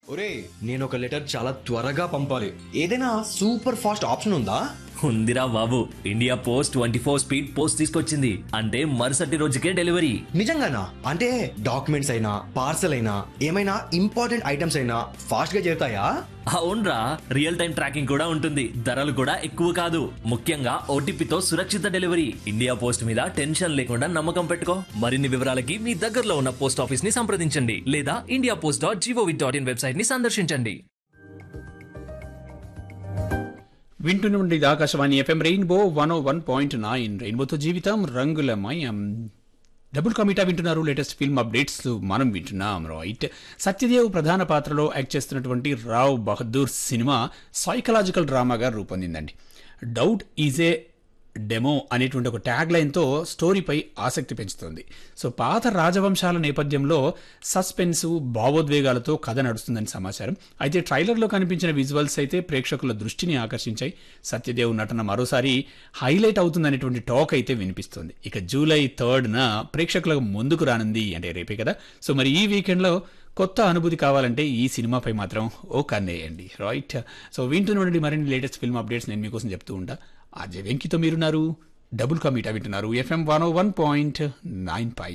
ఒరే నేను ఒక లెటర్ చాలా త్వరగా పంపాలి ఏదైనా సూపర్ ఫాస్ట్ ఆప్షన్ ఉందా ఉందిరా బాబు India post twenty four speed post తీసుకొచ్చింది అంటే మరుసటి రోజుకే డెలివరీ నిజంగానా అంటే డాక్యుమెంట్స్ అయినా పార్సల్ అయినా ఏమైనా ఇంపార్టెంట్ ఐటమ్స్ అయినా ఫాస్ట్ గా చేరుతాయా అవునరా రియల్ టైం ట్రాకింగ్ కూడా ఉంటుంది ధరలు కూడా ఎక్కువ కాదు ముఖ్యంగా ఓటీపీతో సురక్షిత డెలివరీ ఇండియా పోస్ట్ మీద టెన్షన్ లేకుండా నమ్మకం పెట్టుకో మరిన్ని వివరాలకి మీ దగ్గరలో ఉన్న పోస్ట్ ఆఫీస్ ని సంప్రదించండి లేదా India post dot gov dot in website ని సందర్శించండి వింటున్న ఇది Akashvani FM rainbow one O one point nine రెయిన్బోతో జీవితం రంగులమయం డబుల్ కమిటా వింటున్నారు లేటెస్ట్ ఫిల్మ్ అప్డేట్స్ మనం వింటున్నాం రైట్ సత్యదేవ్ ప్రధాన పాత్రలో యాక్ట్ చేస్తున్నటువంటి రావ్ బహదూర్ సినిమా సైకలాజికల్ డ్రామాగా రూపొందిందండి డౌట్ ఈజ్ ఏ డెమో అనేటువంటి ఒక ట్యాగ్ లైన్తో స్టోరీపై ఆసక్తి పెంచుతోంది సో పాత రాజవంశాల నేపథ్యంలో సస్పెన్స్ భావోద్వేగాలతో కథ నడుస్తుందని సమాచారం అయితే ట్రైలర్లో కనిపించిన విజువల్స్ అయితే ప్రేక్షకుల దృష్టిని ఆకర్షించాయి సత్యదేవ్ నటన మరోసారి హైలైట్ అవుతుందనేటువంటి టాక్ అయితే వినిపిస్తుంది ఇక జూలై థర్డ్న ప్రేక్షకులకు ముందుకు రానుంది అంటే రేపే కదా సో మరి ఈ వీకెండ్లో కొత్త అనుభూతి కావాలంటే ఈ సినిమాపై మాత్రం ఓ కన్నేయండి రైట్ సో వింటున్నటువంటి మరిన్ని లేటెస్ట్ ఫిల్మ్ అప్డేట్స్ నేను మీకోసం చెప్తూ ఉంటా అజయ్ వెంకితో మీరున్నారు డబుల్ కమిటా వింటున్నారు FM one O one point nine పై